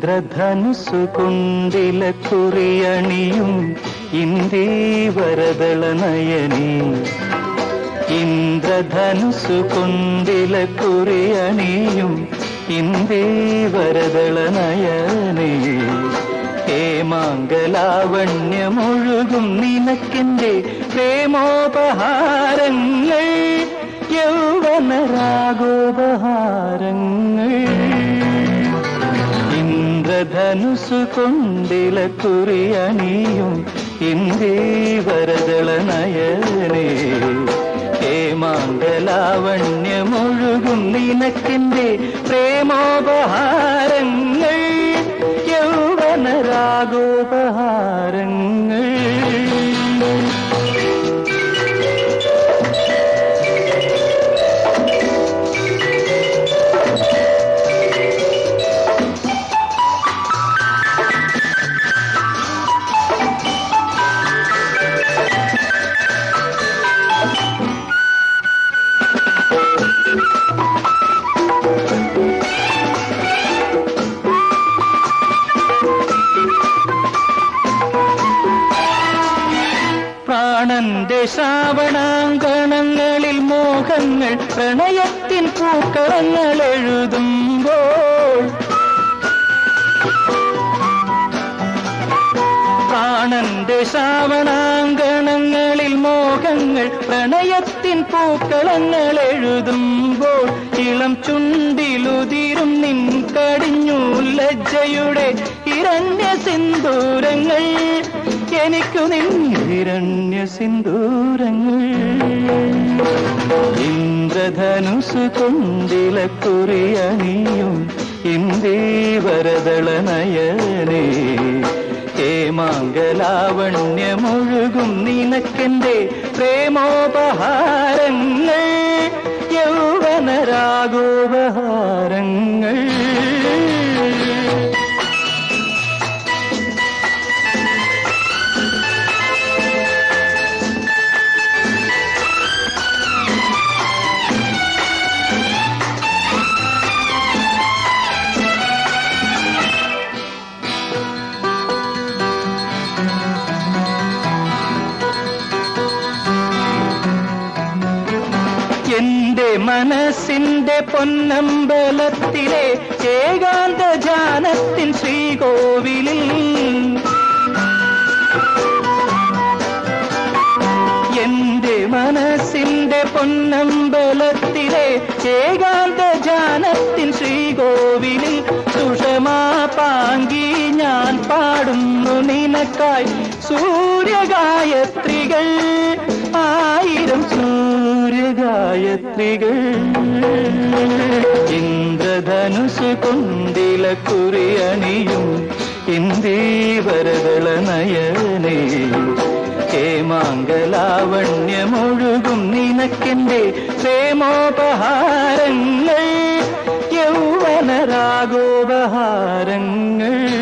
ഇന്ദ്രധനുസു കൊണ്ടില കുറിയണിയും ഇന്ദീവരദള നയനീ ഇന്ദ്രധനുസു കൊണ്ടില കുറിയണിയും ഇന്ദീവരദള നയനീ ഹേമാങ്കലാവണ്യമൊഴുകും നിനക്കെന്റെ പ്രേമോപഹാരങ്ങൾ യൗവനരാഗോപഹാരങ്ങൾ ഇന്ദ്രധനുസു കൊണ്ടില കുറിയണിയും ഇന്ദീവരദള നയനേ ഹേമാങ്കലാവണ്യമൊഴുകും നിനക്കെന്റെ പ്രേമോപഹാരങ്ങൾ യൗവനരാഗോപഹാരങ്ങൾ പ്രാണന്റെ ശ്രാവണാങ്കണങ്ങളിൽ മോഹങ്ങൾ പ്രണയത്തിൻ പൂക്കളങ്ങൾ എഴുതുമ്പോൾ പ്രാണന്റെ ശ്രാവണാങ്കണങ്ങളിൽ മോഹങ്ങൾ പ്രണയത്തിൻ പൂക്കളങ്ങൾ എഴുതുമ്പോൾ ഇളം ചുണ്ടിലുതിരും നിൻ കടിഞ്ഞു ലജ്ജയുടെ ഇരണ്യ സിന്ദൂരങ്ങൾ എനിക്കു നിൻ ഹിരണ്യ സിന്ദൂരങ്ങൾ ഇന്ദ്രധനുസ് കൊണ്ടില കുറിയണിയും ഇന്ദീവരദള നയനേ ഹേമാങ്കലാവണ്യമൊഴുകും നിനക്കെന്റെ പ്രേമോപഹാരങ്ങൾ യൗവനരാഗോപഹാരങ്ങൾ എന്റെ മനസ്സിന്റെ പൊന്നമ്പലത്തിലെ ഏകാന്ത ജാനത്തിൻ ശ്രീകോവിലിൽ എന്റെ മനസ്സിന്റെ പൊന്നമ്പലത്തിലെ ഏകാന്ത ജാനത്തിൻ ശ്രീകോവിലിൽ സുഷമാ പാങ്കി ഞാൻ പാടുന്നു നിനക്കായി സൂര്യഗായത്രികൾ ആയിരം സൂര്യഗായത്രികൾ ഇന്ദ്രധനുസ് കൊണ്ടില കുറിയണിയും ഇന്ദീവരദള നയനേ ഹേമാങ്കലാവണ്യമൊഴുകും നിനക്കെന്റെ പ്രേമോപഹാരങ്ങൾ യൗവനരാഗോപഹാരങ്ങൾ